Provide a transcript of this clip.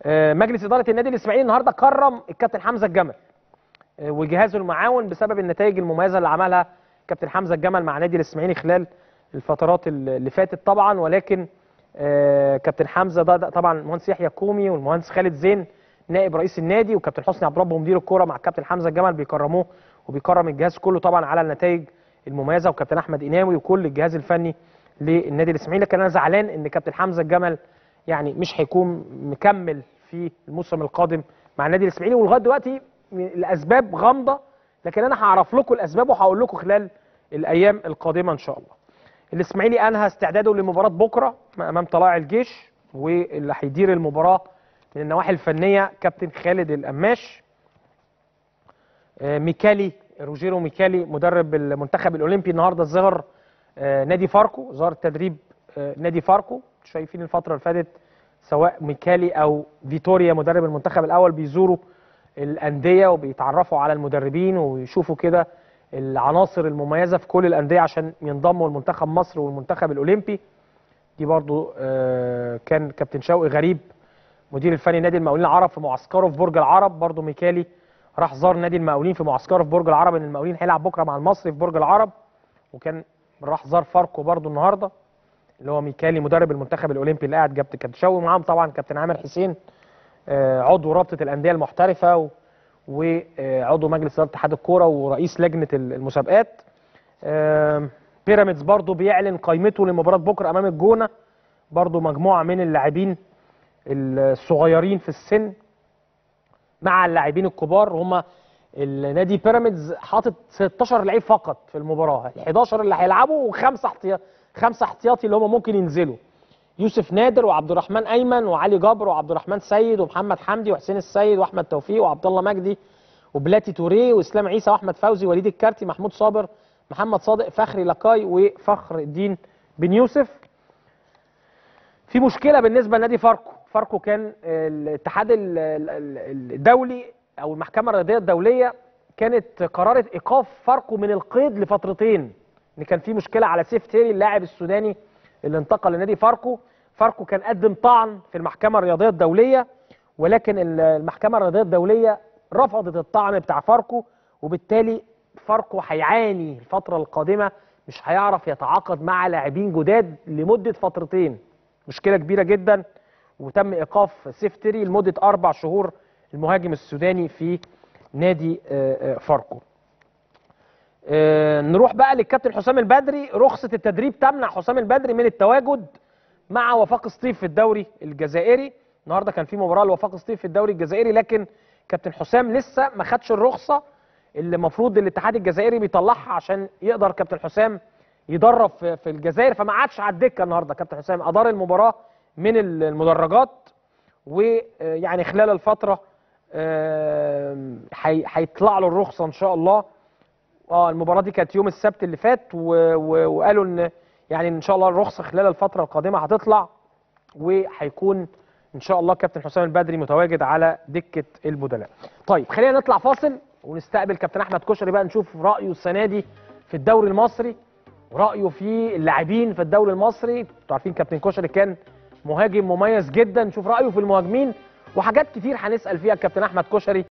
آه، مجلس اداره النادي الاسماعيلي النهارده كرم الكابتن حمزه الجمل آه، وجهازه المعاون بسبب النتائج المميزه اللي عملها كابتن حمزه الجمل مع نادي الاسماعيلي خلال الفترات اللي فاتت طبعا ولكن آه، كابتن حمزه ده, ده طبعا المهندس يحيى كومي والمهندس خالد زين نائب رئيس النادي وكابتن حسني عبد ربه مدير الكوره مع الكابتن حمزه الجمل بيكرموه وبيكرم الجهاز كله طبعا على النتائج المميزه وكابتن احمد قناوي وكل الجهاز الفني للنادي الاسماعيلي لكن انا زعلان ان كابتن حمزه الجمل يعني مش هيكون مكمل في الموسم القادم مع النادي الاسماعيلي ولغايه دلوقتي الاسباب غامضه لكن انا هعرف لكم الاسباب وهقول لكم خلال الايام القادمه ان شاء الله. الاسماعيلي انهى استعداده لمباراه بكره امام طلائع الجيش واللي هيدير المباراه من النواحي الفنيه كابتن خالد القماش. آه، ميكالي روجيرو ميكالي مدرب المنتخب الاولمبي النهارده ظهر آه، نادي فاركو ظهر تدريب آه، نادي فاركو شايفين الفتره اللي فاتت سواء ميكالي او فيتوريا مدرب المنتخب الاول بيزوروا الانديه وبيتعرفوا على المدربين ويشوفوا كده العناصر المميزه في كل الانديه عشان ينضموا لمنتخب مصر والمنتخب الاولمبي دي برضو آه، كان كابتن شوقي غريب مدير الفني نادي المقاولين العرب في معسكره في برج العرب برضو ميكالي راح زار نادي المقاولين في معسكره في برج العرب ان المقاولين هيلعب بكره مع المصري في برج العرب وكان راح زار فاركو برضو النهارده اللي هو ميكالي مدرب المنتخب الاولمبي اللي قاعد كابتن كابتن شوقي معاهم طبعا كابتن عامر حسين آه، عضو رابطه الانديه المحترفه و- وعضو مجلس اداره اتحاد الكوره ورئيس لجنه المسابقات آم، بيراميدز برضو بيعلن قائمته لمباراه بكره امام الجونه برضو مجموعه من اللاعبين الصغيرين في السن مع اللاعبين الكبار هم النادي بيراميدز حاطط 16 لعيب فقط في المباراه ال 11 اللي هيلعبوا وخمسه احتياط خمسه احتياطي اللي هم ممكن ينزلوا يوسف نادر وعبد الرحمن ايمن وعلي جبر وعبد الرحمن سيد ومحمد حمدي وحسين السيد واحمد توفيق وعبد الله مجدي وبلاتي توريه واسلام عيسى واحمد فوزي وليد الكارتي محمود صابر محمد صادق فخري لقاي وفخر الدين بن يوسف في مشكله بالنسبه لنادي فاركو فاركو كان الاتحاد ال- ال- ال- الدولي او المحكمه الرياضيه الدوليه كانت قررت ايقاف فاركو من القيد لفترتين ان كان في مشكله على سيف تيري اللاعب السوداني اللي انتقل لنادي فاركو فاركو كان قدم طعن في المحكمه الرياضيه الدوليه ولكن ال- المحكمه الرياضيه الدوليه رفضت الطعن بتاع فاركو وبالتالي فاركو هيعاني الفتره القادمه مش هيعرف يتعاقد مع لاعبين جداد لمده فترتين مشكله كبيره جدا وتم ايقاف سيفتري لمده اربع شهور المهاجم السوداني في نادي آه، آه، فاركو. آه، نروح بقى للكابتن حسام البدري رخصه التدريب تمنع حسام البدري من التواجد مع وفاق سطيف في الدوري الجزائري النهارده كان في مباراه لوفاق سطيف في الدوري الجزائري لكن كابتن حسام لسه ما خدش الرخصه اللي المفروض الاتحاد الجزائري بيطلعها عشان يقدر كابتن حسام يدرب في في الجزائر فما قعدش على الدكه النهارده كابتن حسام ادار المباراه من المدرجات ويعني خلال الفتره آم، هي- هيطلع له الرخصه ان شاء الله اه المباراه دي كانت يوم السبت اللي فات و... و... وقالوا ان يعني ان شاء الله الرخصه خلال الفتره القادمه هتطلع وهيكون ان شاء الله كابتن حسام البدري متواجد على دكه البدلاء. طيب خلينا نطلع فاصل ونستقبل كابتن احمد كشري بقى نشوف رايه السنه دي في الدوري المصري ورايه في اللاعبين في الدوري المصري انتوا عارفين كابتن كشري كان مهاجم مميز جدا نشوف رايه في المهاجمين وحاجات كتير هنسال فيها الكابتن احمد كشري